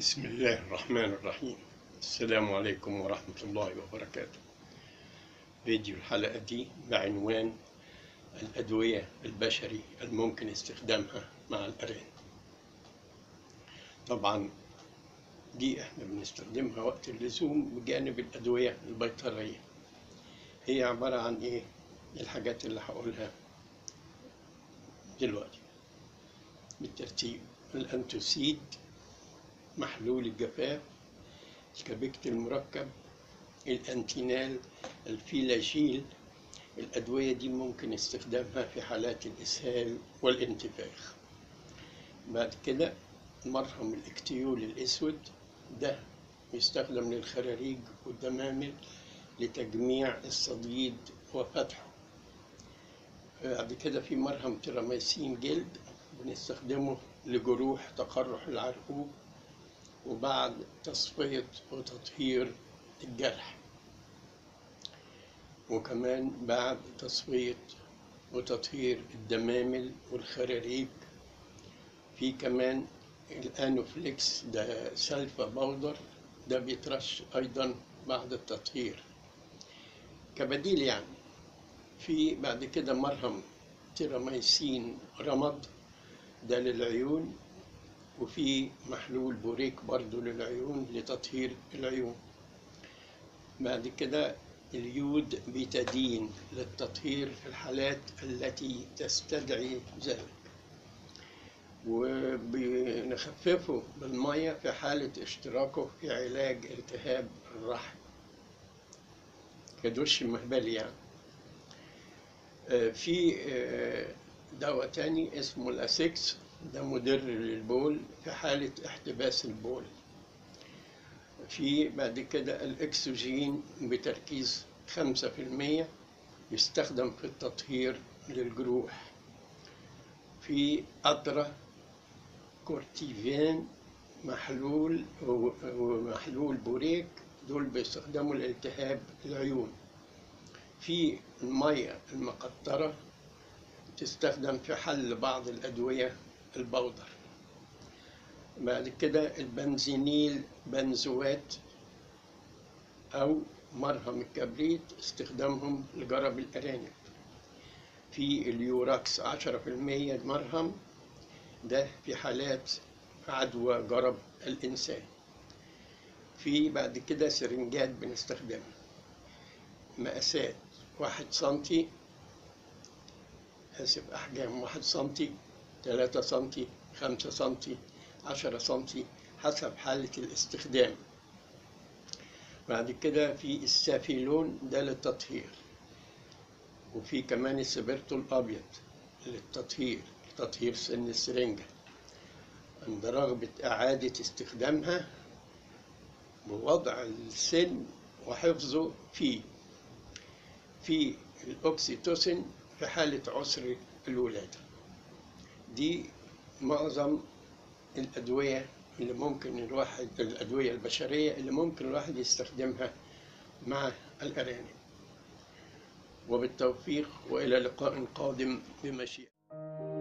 بسم الله الرحمن الرحيم السلام عليكم ورحمة الله وبركاته فيديو الحلقة دي بعنوان الأدوية البشري الممكن استخدامها مع الأرانب طبعا دي احنا بنستخدمها وقت اللزوم بجانب الأدوية البيطرية هي عبارة عن ايه الحاجات اللي هقولها دلوقتي بالترتيب الأنتوسيد محلول الجفاف الكبكت المركب الأنتينال الفيلاجيل الأدوية دي ممكن استخدامها في حالات الإسهال والانتفاخ بعد كده مرهم الاكتيول الأسود ده يستخدم للخراريج والدمامل لتجميع الصديد وفتحه بعد كده في مرهم تراميسين جلد بنستخدمه لجروح تقرح العرقوب وبعد تصفية وتطهير الجرح وكمان بعد تصفية وتطهير الدمامل والخراريج في كمان الانوفليكس ده سلفا بودر ده بيترش ايضا بعد التطهير كبديل يعني في بعد كده مرهم تيراميسين رمد ده للعيون وفي محلول بوريك برضو للعيون لتطهير العيون بعد كده اليود بيتادين للتطهير في الحالات التي تستدعي ذلك وبنخففه بالمية في حالة اشتراكه في علاج التهاب الرحم كدوش مهبلي يعني في دواء تاني اسمه الاسكس ده مدر للبول في حالة احتباس البول في بعد كده الأكسجين بتركيز خمسة في المية يستخدم في التطهير للجروح في أطرة كورتيفين محلول ومحلول بوريك دول بيستخدموا لالتهاب العيون في المية المقطرة تستخدم في حل بعض الأدوية البودر بعد كده البنزينيل بنزوات أو مرهم الكبريت استخدامهم لجرب الأرانب في اليوراكس عشرة في المية مرهم ده في حالات عدوى جرب الإنسان في بعد كده سرنجات بنستخدمها مقاسات واحد سنتي آسف أحجام واحد سنتي تلاتة سنتي خمسة سنتي عشرة سنتي حسب حالة الاستخدام بعد كده في السافيلون ده للتطهير وفي كمان السبرتو الأبيض للتطهير تطهير سن السرنجة عند رغبة إعادة استخدامها بوضع السن وحفظه فيه في الأكسيتوسين في حالة عسر الولادة دي معظم الأدوية اللي ممكن الواحد الأدوية البشرية اللي ممكن الواحد يستخدمها مع الأرانب وبالتوفيق وإلى لقاء قادم بمشيئة